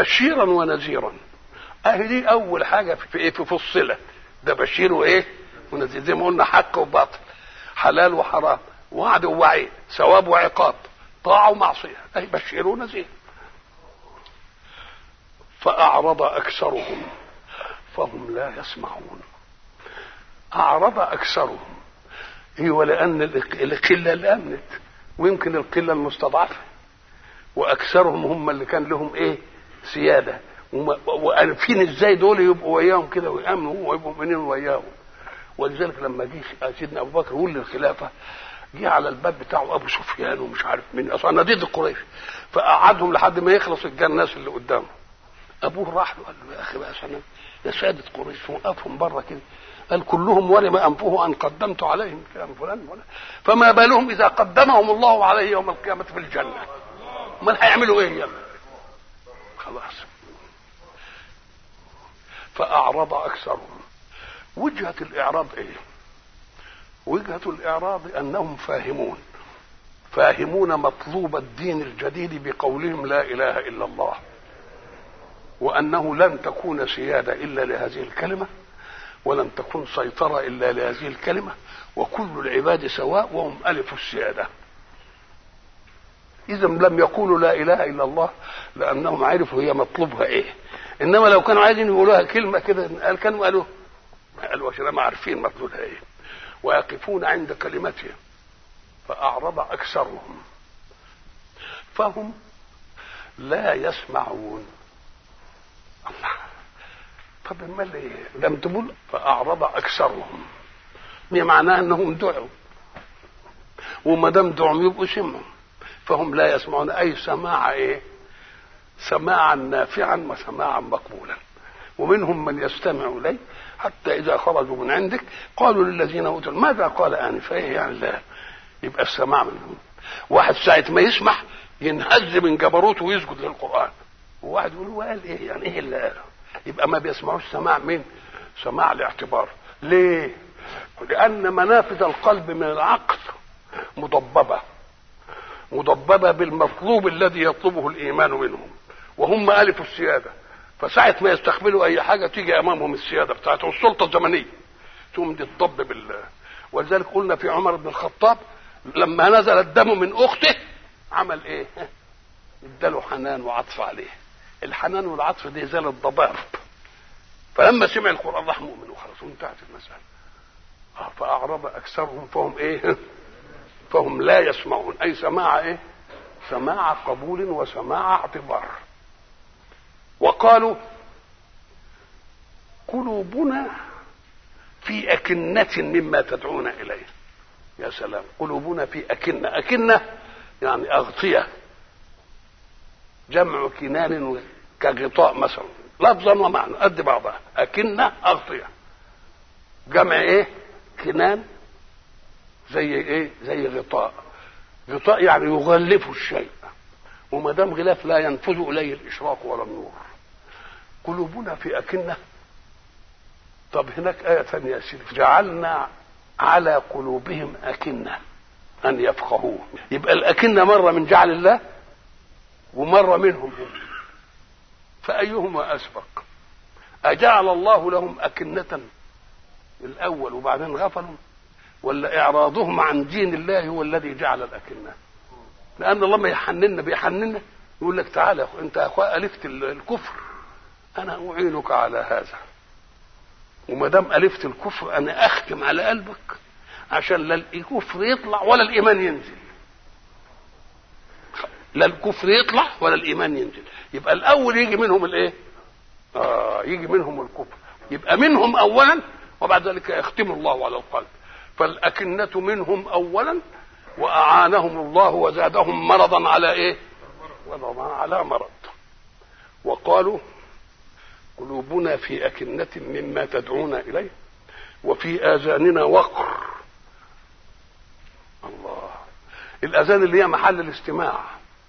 بشيرا ونذيرا اهي دي اول حاجه في ايه في فصله ده بشير وايه ونذير زي ما قلنا حق وباطل حلال وحرام وعد ووعيد ثواب وعقاب طاعه ومعصيه اي بشير ونذير فاعرض اكثرهم فهم لا يسمعون اعرض اكثرهم ايوه لان القله اللي امنت ويمكن القله المستضعفه واكثرهم هم اللي كان لهم ايه سياده وعارفين ازاي دول يبقوا وياهم كده ويامنوا ويبقوا مؤمنين وياهم ولذلك لما جه سيدنا ابو بكر ولي الخلافه جه على الباب بتاعه ابو سفيان ومش عارف مين اصلا ضد قريش فقعدهم لحد ما يخلص الجن الناس اللي قدامه ابوه راح له قال له يا اخي بقى سنة يا ساده قريش وقفهم بره كده قال كلهم ولم انفه ان قدمت عليهم كلام فلان ولا فما بالهم اذا قدمهم الله عليه يوم القيامه في الجنه امال هيعملوا ايه يلا خلاص فاعرض اكثرهم وجهه الاعراض ايه وجهه الاعراض انهم فاهمون فاهمون مطلوب الدين الجديد بقولهم لا اله الا الله وانه لن تكون سياده الا لهذه الكلمه ولن تكون سيطره الا لهذه الكلمه وكل العباد سواء وهم الف السياده اذا لم يقولوا لا اله الا الله لانهم عرفوا هي مطلوبها ايه انما لو كانوا عايزين يقولوها كلمه كده قال كانوا قالوا قالوا عشان ما عارفين مطلوبها ايه ويقفون عند كلمته فاعرض اكثرهم فهم لا يسمعون الله طب امال ايه لم تقول فاعرض اكثرهم دي معناها انهم دعوا وما دام دعوا يبقوا سمعوا فهم لا يسمعون اي سماع ايه سماعا نافعا وسماعا مقبولا ومنهم من يستمع اليه حتى اذا خرجوا من عندك قالوا للذين اوتوا ماذا قال انفا ايه يعني لا يبقى السماع منهم واحد ساعة ما يسمع ينهز من جبروته ويسجد للقرآن وواحد يقول هو قال ايه يعني ايه اللي قاله يبقى ما بيسمعوش سماع مين سماع الاعتبار ليه لان منافذ القلب من العقل مضببه مضببه بالمطلوب الذي يطلبه الايمان منهم وهم الف السياده فساعة ما يستقبلوا أي حاجة تيجي أمامهم السيادة بتاعتهم السلطة الزمنية تقوم دي تضب بال ولذلك قلنا في عمر بن الخطاب لما نزل الدم من أخته عمل إيه؟ اداله حنان وعطف عليه الحنان والعطف دي زال الضباب فلما سمع القرآن راح مؤمن وخلاص وانتهت المسألة فأعرض أكثرهم فهم إيه؟ فهم لا يسمعون أي سماع إيه؟ سماع قبول وسماع اعتبار وقالوا قلوبنا في أكنة مما تدعون إليه يا سلام قلوبنا في أكنة أكنة يعني أغطية جمع كنان كغطاء مثلا لفظا ومعنى قد بعضها أكنة أغطية جمع إيه كنان زي إيه زي غطاء غطاء يعني يغلف الشيء وما دام غلاف لا ينفذ اليه الاشراق ولا النور قلوبنا في اكنه طب هناك آية ثانية يا سيدي جعلنا على قلوبهم أكنة أن يفقهوه يبقى الأكنة مرة من جعل الله ومرة منهم هم فأيهما أسبق أجعل الله لهم أكنة الأول وبعدين غفلوا ولا إعراضهم عن دين الله هو الذي جعل الأكنة لان الله ما يحننا بيحننا يقول لك تعالى يا اخو انت يا اخويا الفت الكفر انا اعينك على هذا وما دام الفت الكفر انا اختم على قلبك عشان لا الكفر يطلع ولا الايمان ينزل لا الكفر يطلع ولا الايمان ينزل يبقى الاول يجي منهم الايه اه يجي منهم الكفر يبقى منهم اولا وبعد ذلك يختم الله على القلب فالاكنه منهم اولا واعانهم الله وزادهم مرضا على ايه مرضا على مرض وقالوا قلوبنا في أكنة مما تدعونا إليه وفي آذاننا وقر الله الأذان اللي هي محل الاستماع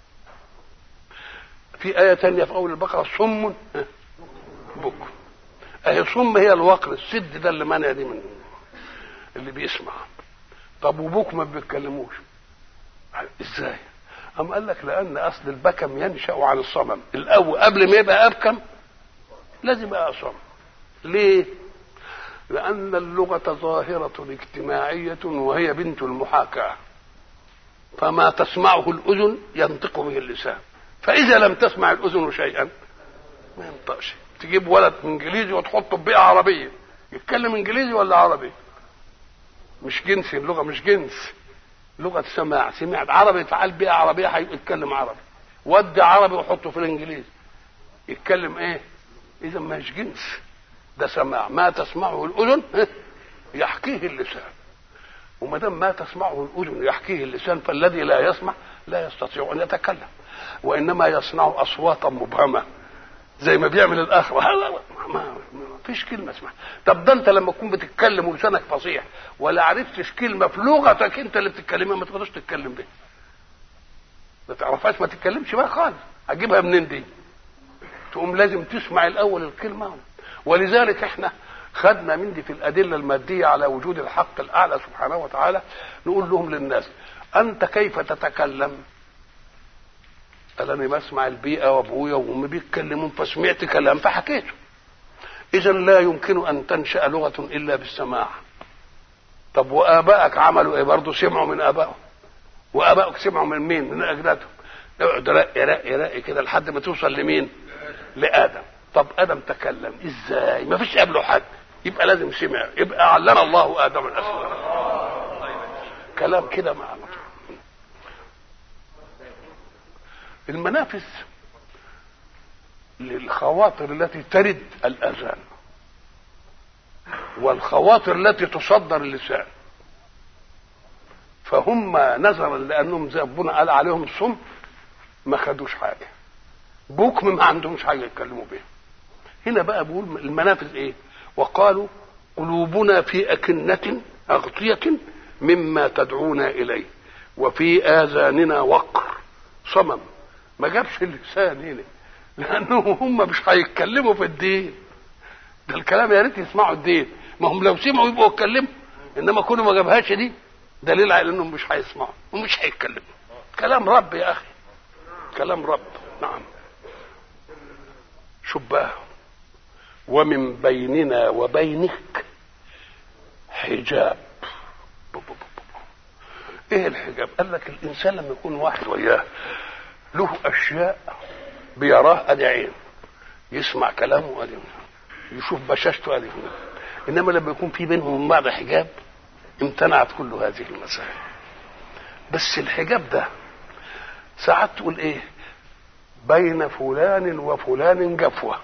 في آية تانية في أول البقرة صم بكم أهي صم هي الوقر السد ده اللي مانع دي من اللي بيسمع طب وبوك ما بيتكلموش ازاي أم قال لك لأن أصل البكم ينشأ عن الصمم الأول قبل ما يبقى أبكم لازم يبقى أصم ليه؟ لأن اللغة ظاهرة اجتماعية وهي بنت المحاكاة فما تسمعه الأذن ينطق به اللسان فإذا لم تسمع الأذن شيئا ما ينطقش تجيب ولد إنجليزي وتحطه ببيئة عربية يتكلم إنجليزي ولا عربي مش جنسي اللغة مش جنس لغة سماع سمع عربي تعال بيئة عربية هيتكلم عربي ودي عربي وحطه في الإنجليزي يتكلم إيه إذا مش جنس ده سماع ما تسمعه الأذن يحكيه اللسان وما دام ما تسمعه الاذن يحكيه اللسان فالذي لا يسمع لا يستطيع ان يتكلم وانما يصنع اصواتا مبهمه زي ما بيعمل الاخر ما, ما فيش كلمه اسمها طب ده انت لما تكون بتتكلم ولسانك فصيح ولا عرفتش كلمه في لغتك انت اللي بتتكلمها ما تقدرش تتكلم بيها ما تعرفهاش ما تتكلمش بقى خالص هجيبها منين دي تقوم لازم تسمع الاول الكلمه ولذلك احنا خدنا من دي في الأدلة المادية على وجود الحق الأعلى سبحانه وتعالى نقول لهم للناس أنت كيف تتكلم قال أنا بسمع البيئة وأبويا وأمي بيتكلمون فسمعت كلام فحكيته إذا لا يمكن أن تنشأ لغة إلا بالسماع طب وآبائك عملوا إيه برضه سمعوا من آبائهم وآبائك سمعوا من مين من أجدادهم اقعد رقي رقي رقي كده لحد ما توصل لمين لآدم طب ادم تكلم ازاي ما فيش قبله حد يبقى لازم سمع يبقى علم الله ادم الاسماء كلام كده مع المنافس للخواطر التي ترد الاذان والخواطر التي تصدر اللسان فهم نظرا لانهم زي ربنا قال عليهم صم ما خدوش حاجه بكم ما عندهمش حاجه يتكلموا بيها هنا بقى بيقول المنافذ ايه وقالوا قلوبنا في أكنة أغطية مما تدعونا إليه وفي آذاننا وقر صمم ما جابش اللسان هنا لأنهم هم مش هيتكلموا في الدين ده الكلام يا ريت يسمعوا الدين ما هم لو سمعوا يبقوا يتكلموا انما كونه ما جابهاش دي دليل على انهم مش هيسمعوا ومش هيتكلموا كلام رب يا اخي كلام رب نعم شباه ومن بيننا وبينك حجاب ايه الحجاب قال لك الانسان لما يكون واحد وياه له اشياء بيراه ادي عين يسمع كلامه ادي يشوف بشاشته ادي انما لما يكون في بينهم وبين بعض حجاب امتنعت كل هذه المسائل بس الحجاب ده ساعات تقول ايه بين فلان وفلان جفوه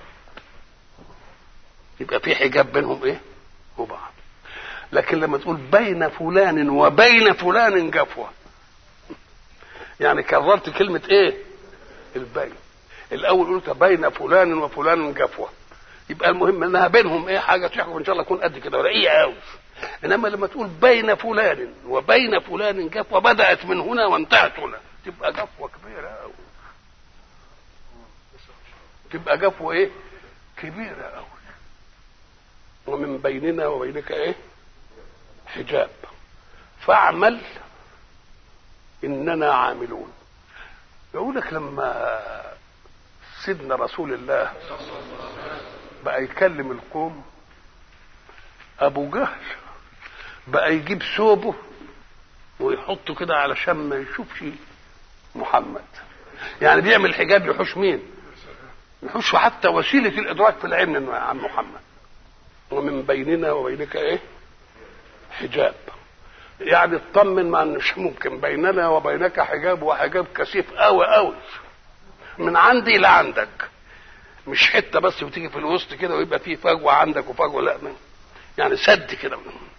يبقى في حجاب بينهم ايه وبعض لكن لما تقول بين فلان وبين فلان جفوه يعني كررت كلمة ايه البين الاول قلت بين فلان وفلان جفوه يبقى المهم انها بينهم ايه حاجه تحكم ان شاء الله تكون قد كده رقيقه قوي انما لما تقول بين فلان وبين فلان جفوه بدات من هنا وانتهت هنا تبقى جفوه كبيره قوي تبقى جفوه ايه كبيره قوي ومن بيننا وبينك ايه حجاب فاعمل اننا عاملون يقول لك لما سيدنا رسول الله بقى يكلم القوم ابو جهل بقى يجيب ثوبه ويحطه كده علشان ما يشوفش محمد يعني بيعمل حجاب يحوش مين يحوش حتى وسيله الادراك في العلم عن محمد ومن بيننا وبينك ايه حجاب يعني اطمن ما مش ممكن بيننا وبينك حجاب وحجاب كثيف قوي قوي من عندي لعندك مش حته بس بتيجي في الوسط كده ويبقى فيه فجوه عندك وفجوه لا من يعني سد كده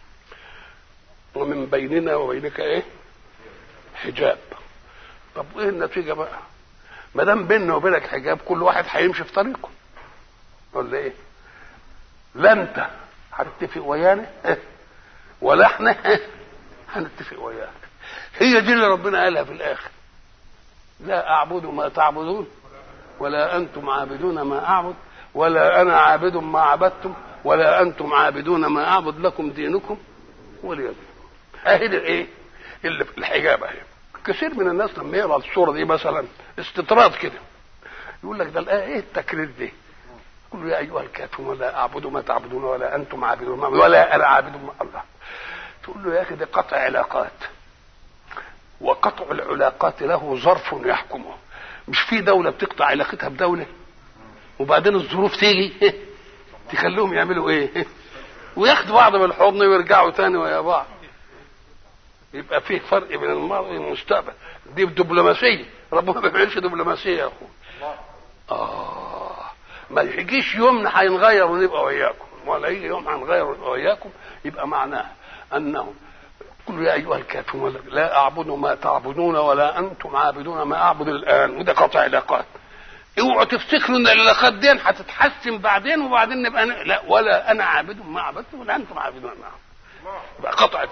ومن بيننا وبينك ايه حجاب طب ايه النتيجه بقى ما دام بيننا وبينك حجاب كل واحد هيمشي في طريقه ولا ايه لا انت هتتفق ويانا ولا احنا هنتفق وياك هي دي اللي ربنا قالها في الاخر لا اعبد ما تعبدون ولا انتم عابدون ما اعبد ولا انا عابد ما عبدتم ولا انتم عابدون ما اعبد لكم دينكم ولي دين اهي ايه اللي في الحجاب اهي كثير من الناس لما يقرا الصوره دي مثلا استطراد كده يقول لك ده الايه ايه التكرير دي يقول يا ايها الكافرون لا اعبد ما تعبدون ولا انتم عابدون ما ولا انا عابد ما الله تقول له يا اخي ده قطع علاقات وقطع العلاقات له ظرف يحكمه مش في دوله بتقطع علاقتها بدوله وبعدين الظروف تيجي تخليهم يعملوا ايه وياخدوا بعض من الحضن ويرجعوا تاني ويا بعض يبقى فيه فرق بين الماضي والمستقبل دي دبلوماسيه ربنا ما بيعملش دبلوماسيه يا اخو اه ما يجيش يومنا هينغير ونبقى وياكم ولا يجي يوم هنغير ونبقى وياكم يبقى معناه انه قل يا ايها الكافرون لا اعبد ما تعبدون ولا انتم عابدون ما اعبد الان وده قطع علاقات اوعوا تفتكروا ان العلاقات دي هتتحسن بعدين وبعدين نبقى ن... لا ولا انا عابد ما عبدتم ولا انتم عابدون ما يبقى قطعت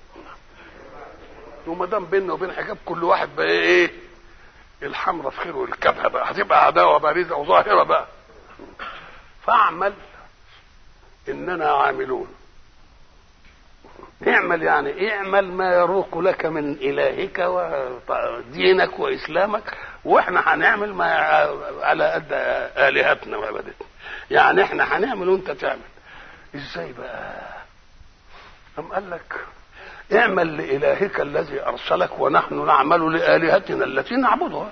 وما دام بيننا وبين حجاب كل واحد بقى ايه الحمرة في خير والكبهة بقى هتبقى عداوة بارزة وظاهرة بقى فاعمل اننا عاملون اعمل يعني اعمل ما يروق لك من الهك ودينك واسلامك واحنا هنعمل ما على قد الهتنا وعبادتنا يعني احنا هنعمل وانت تعمل ازاي بقى ام قال لك اعمل لالهك الذي ارسلك ونحن نعمل لالهتنا التي نعبدها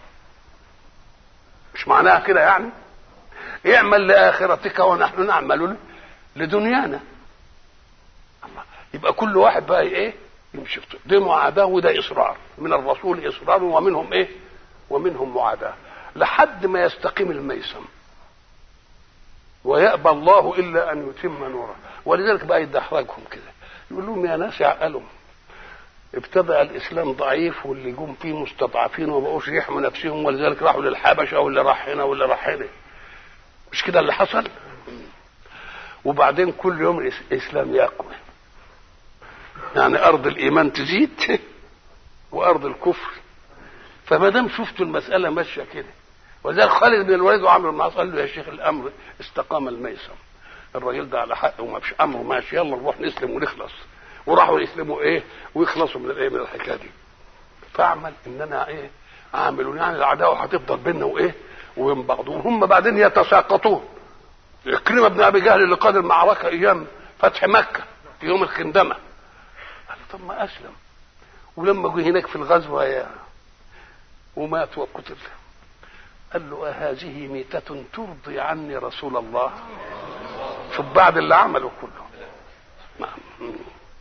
مش معناها كده يعني اعمل لاخرتك ونحن نعمل لدنيانا الله يبقى كل واحد بقى ايه يمشي في دي معاداه وده اصرار من الرسول اصرار ومنهم ايه ومنهم معاداه لحد ما يستقيم الميسم ويأبى الله إلا أن يتم نوره ولذلك بقى يدحرجهم كده يقول لهم يا ناس عقلهم ابتدأ الإسلام ضعيف واللي جم فيه مستضعفين وما بقوش يحموا نفسهم ولذلك راحوا للحبشة واللي راح هنا واللي راح هنا مش كده اللي حصل وبعدين كل يوم الإسلام يقوى يعني أرض الإيمان تزيد وأرض الكفر فما دام شفتوا المسألة ماشية كده ولذلك خالد بن الوليد وعمرو بن العاص قال له يا شيخ الأمر استقام الميسم الراجل ده على حق وما فيش أمره ماشي يلا نروح نسلم ونخلص وراحوا يسلموا ايه ويخلصوا من الايه من الحكايه دي فاعمل اننا ايه عاملون يعني العداوه هتفضل بيننا وايه وبين بعض وهم بعدين يتساقطون عكرمه بن ابي جهل اللي قاد المعركه ايام فتح مكه في يوم الخندمه قال طب ما اسلم ولما جه هناك في الغزوه يا ومات وقتل قال له أهذه ميتة ترضي عني رسول الله شوف بعد اللي عمله كله نعم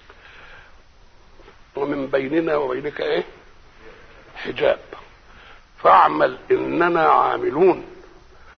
ومن بيننا وبينك ايه حجاب فاعمل اننا عاملون